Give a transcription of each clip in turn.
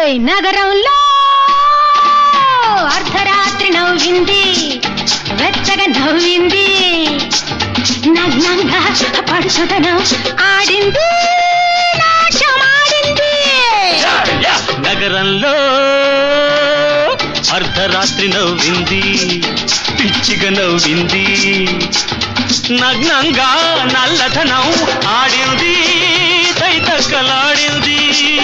నగరంలో అర్ధరాత్రి నవ్వింది వెచ్చగా నవ్వింది నగ్నంగా పడుచుదనం ఆడింది నాట్యమాడింది నగరంలో అర్ధరాత్రి నవ్వింది పిచ్చిగా నవ్వింది నగ్నంగా నల్లధనం ఆడింది తైతక్కలాడింది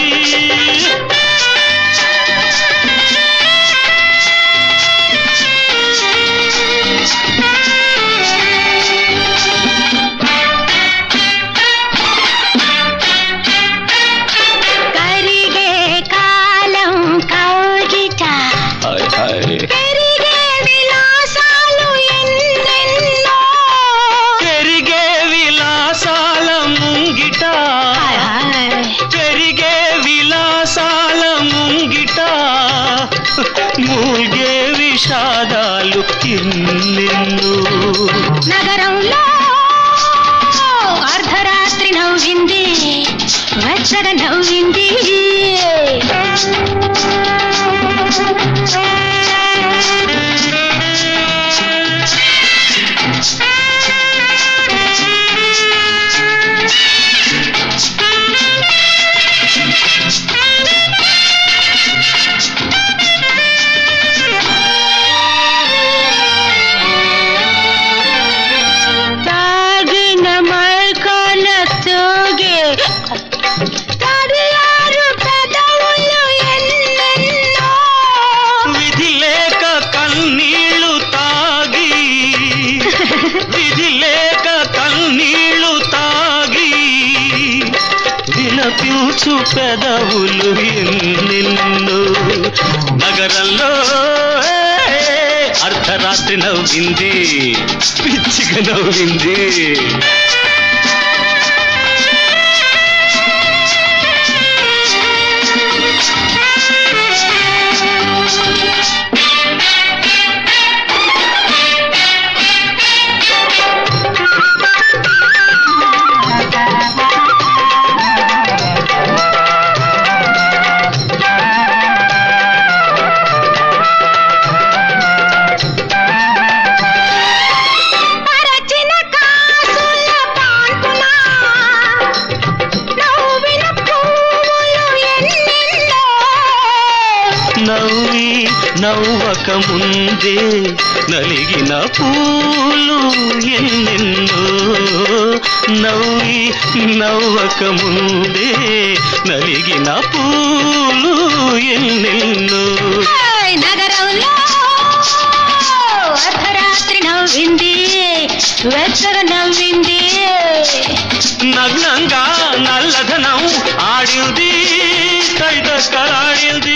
కరిగే కాలం కౌగిట హాయ్ హాయ్ పెరిగే విలాసాలు ఎన్నెన్నో పెరిగే విలాసాల ముంగిట హాయ్ హాయ్ పెరిగే విలాసాల ముంగిట మూగే విషాదాలు ఎన్నెన్నో నగరంలో అర్ధరాత్రి నవ్వింది వెచ్చగా నవ్వింది తాగిన మైకాల తోగే తడియారు పెదవులు ఎన్నెన్నో విధి లేక కన్నీళ్లు తాగి విధి లేక కన్నీళ్లు తాగి విలపించు పెదవులు ఎన్నెన్నో నగరంలో ఏ, అర్ధరాత్రి నవ్వింది పిచ్చిగా నవ్వింది పరచిన కాసుల పాన్పున నవ్విన పువ్వులు ఎన్నెన్నో నవ్వి నవ్వక ముందే నలిగిన పూలు ఎన్నెన్నో నవ్వి నవ్వక ముందే నలిగిన పూలు ఎన్నెన్నో ఏయ్ నగరంలో అర్ధరాత్రి నవ్వింది వెచ్చగా నవ్వింది నగ్నంగా నల్లధనం ఆడింది కైదక్కలాడింది